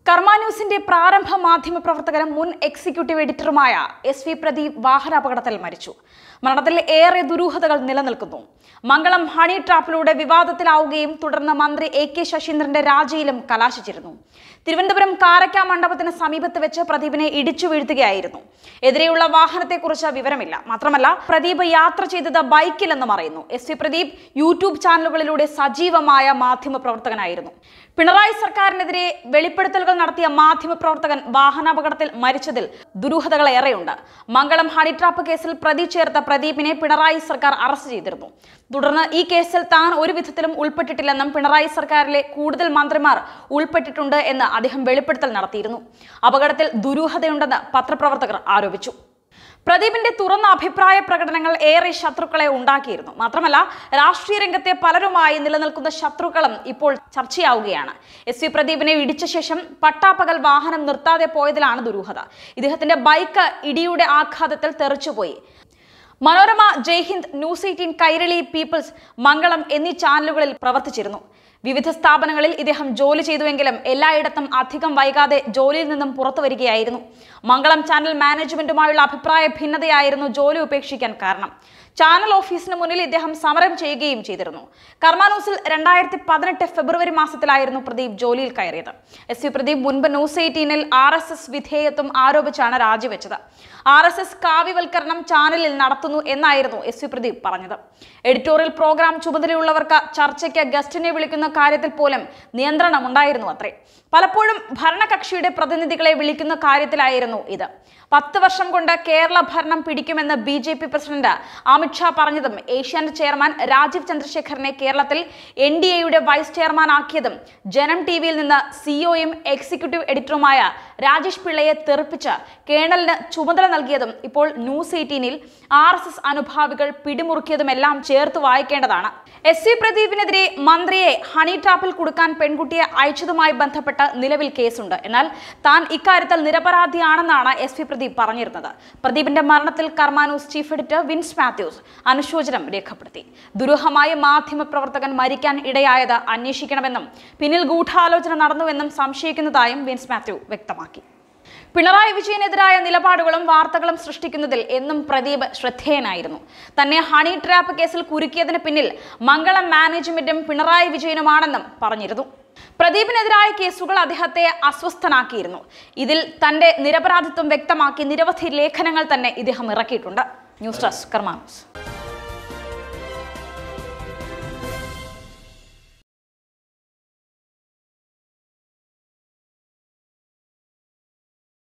കർമ്മ ന്യൂസിന്റെ പ്രാരംഭ മാധ്യമ പ്രവർത്തകനും മുൻ എക്സിക്യൂട്ടീവ് എഡിറ്ററുമായ എസ് വി പ്രദീപ് വാഹനാപകടത്തിൽ മരിച്ചു മരണത്തിൽ ഏറെ ദുരൂഹതകൾ നിലനിൽക്കുന്നു മംഗളം ഹണി ട്രാപ്പിലൂടെ വിവാദത്തിലാവുകയും തുടർന്ന് മന്ത്രി എ കെ ശശീന്ദ്രന്റെ രാജിയിലും കലാശിച്ചിരുന്നു തിരുവനന്തപുരം കാരക്ക മണ്ഡപത്തിന് സമീപത്ത് വെച്ച് പ്രദീപിനെ ഇടിച്ചു വീഴ്ത്തുകയായിരുന്നു എതിരെയുള്ള വാഹനത്തെക്കുറിച്ച് വിവരമില്ല മാത്രമല്ല പ്രദീപ് യാത്ര ചെയ്തത് ബൈക്കിലെന്നും അറിയുന്നു എസ് വി പ്രദീപ് യൂട്യൂബ് ചാനലുകളിലൂടെ സജീവമായ മാധ്യമ പ്രവർത്തകനായിരുന്നു പിണറായി സർക്കാരിനെതിരെ വെളിപ്പെടുത്തലുകൾ നടത്തിയ മാധ്യമ പ്രവർത്തകൻ വാഹനാപകടത്തിൽ മരിച്ചതിൽ ദുരൂഹതകൾ ഏറെയുണ്ട് മംഗളം ഹണി ട്രാപ്പ് കേസിൽ പ്രതി ചേർത്ത പ്രദീപിനെ പിണറായി സർക്കാർ അറസ്റ്റ് ചെയ്തിരുന്നു തുടർന്ന് ഈ കേസിൽ താൻ ഒരു വിധത്തിലും ഉൾപ്പെട്ടിട്ടില്ലെന്നും പിണറായി സർക്കാരിലെ കൂടുതൽ മന്ത്രിമാർ ഉൾപ്പെട്ടിട്ടുണ്ട് എന്ന് അദ്ദേഹം വെളിപ്പെടുത്തൽ നടത്തിയിരുന്നു അപകടത്തിൽ ദുരൂഹതയുണ്ടെന്ന് പത്രപ്രവർത്തകർ ആരോപിച്ചു പ്രദീപിന്റെ തുറന്ന അഭിപ്രായ പ്രകടനങ്ങൾ ഏറെ ശത്രുക്കളെ ഉണ്ടാക്കിയിരുന്നു മാത്രമല്ല രാഷ്ട്രീയ രംഗത്തെ പലരുമായി നിലനിൽക്കുന്ന ശത്രുക്കളും ഇപ്പോൾ ചർച്ചയാവുകയാണ് എസ് വി പ്രദീപിനെ ഇടിച്ച ശേഷം പട്ടാപ്പകൽ വാഹനം നിർത്താതെ പോയതിലാണ് ദുരൂഹത ഇദ്ദേഹത്തിന്റെ ബൈക്ക് ഇടിയുടെ ആഘാതത്തിൽ തെറിച്ചുപോയി Manorama Jaihind news eighteen Kairali peoples Mangalam എന്നീ ചാനലുകളിൽ പ്രവർത്തിച്ചിരുന്നു വിവിധ സ്ഥാപനങ്ങളിൽ ഇദ്ദേഹം ജോലി ചെയ്തുവെങ്കിലും എല്ലായിടത്തും അധികം വൈകാതെ ജോലിയിൽ നിന്നും പുറത്തു വരികയായിരുന്നു മംഗളം ചാനൽ മാനേജ്മെന്റുമായുള്ള അഭിപ്രായ ഭിന്നതയായിരുന്നു ജോലി ഉപേക്ഷിക്കാൻ കാരണം ചാനൽ ഓഫീസിന് മുന്നിൽ ഇദ്ദേഹം സമരം ചെയ്യുകയും ചെയ്തിരുന്നു കർമ്മ ന്യൂസിൽ രണ്ടായിരത്തി പതിനെട്ട് ഫെബ്രുവരി മാസത്തിലായിരുന്നു പ്രദീപ് ജോലിയിൽ കയറിയത് എസ് വി പ്രദീപ് മുൻപ് ന്യൂസ് എയ്റ്റീനിൽ ആർ എസ് എസ് വിധേയത്വം ആരോപിച്ചാണ് രാജിവെച്ചത് ആർ എസ് എസ് കാവ്യവൽക്കരണം ചാനലിൽ നടത്തുന്നു എന്നായിരുന്നു എസ് വി പ്രദീപ് പറഞ്ഞത് എഡിറ്റോറിയൽ പ്രോഗ്രാം ചുമതലയുള്ളവർക്ക് ചർച്ചയ്ക്ക് ഗസ്റ്റിനെ വിളിക്കുന്ന കാര്യത്തിൽ പോലും നിയന്ത്രണം ഉണ്ടായിരുന്നു അത്രേ പലപ്പോഴും ഭരണകക്ഷിയുടെ പ്രതിനിധികളെ വിളിക്കുന്ന കാര്യത്തിലായിരുന്നു ഇത് പത്ത് വർഷം കൊണ്ട് കേരള ഭരണം പിടിക്കുമെന്ന് B J P president Amit Shah പറഞ്ഞതും ഏഷ്യാനെറ്റ് ചെയർമാൻ രാജീവ് ചന്ദ്രശേഖറിനെ കേരളത്തിൽ എൻ ഡി എയുടെ വൈസ് ചെയർമാൻ ആക്കിയതും ജനം ടി വിയിൽ നിന്ന് സിഇഒയും എക്സിക്യൂട്ടീവ് എഡിറ്ററുമായ രാജേഷ് പിള്ളയെ തെറിപ്പിച്ച് കേണലിന് ചുമതല നൽകിയതും ഇപ്പോൾ ന്യൂസ് എയ്റ്റീനിൽ ആർ എസ് എസ് അനുഭാവികൾ പിടിമുറുക്കിയതുമെല്ലാം ചേർത്ത് വായിക്കേണ്ടതാണ് എസ് സി പ്രദീപിനെതിരെ മന്ത്രിയെ ഹണി ട്രാപ്പിൽ കൊടുക്കാൻ പെൺകുട്ടിയെ അയച്ചതുമായി ബന്ധപ്പെട്ട് നിലവിൽ കേസുണ്ട് എന്നാൽ താൻ ഇക്കാര്യത്തിൽ നിരപരാധിയാണെന്നാണ് എസ് വി പ്രദീപ് പറഞ്ഞിരുന്നത് പ്രദീപിന്റെ മരണത്തിൽ Karma news chief editor Vince Mathews അനുശോചനം രേഖപ്പെടുത്തി ദുരൂഹമായ മാധ്യമ പ്രവർത്തകൻ മരിക്കാൻ ഇടയായത് അന്വേഷിക്കണമെന്നും പിന്നിൽ ഗൂഢാലോചന നടന്നുവെന്നും സംശയിക്കുന്നതായും വിൻസ് മാത്യു വ്യക്തമാക്കി പിണറായി വിജയനെതിരായ നിലപാടുകളും വാർത്തകളും സൃഷ്ടിക്കുന്നതിൽ എന്നും പ്രദീപ് ശ്രദ്ധേയനായിരുന്നു തന്നെ ഹണി ട്രാപ്പ് കേസിൽ കുരുക്കിയതിന് പിന്നിൽ മംഗളം മാനേജ്മെന്റും പിണറായി വിജയനുമാണെന്നും പറഞ്ഞിരുന്നു പ്രദീപിനെതിരായ കേസുകൾ അദ്ദേഹത്തെ അസ്വസ്ഥനാക്കിയിരുന്നു ഇതിൽ തന്റെ നിരപരാധിത്വം വ്യക്തമാക്കി നിരവധി ലേഖനങ്ങൾ തന്നെ ഇദ്ദേഹം ഇറക്കിയിട്ടുണ്ട് ന്യൂസ് ഡെസ്ക് കർമാനൂസ്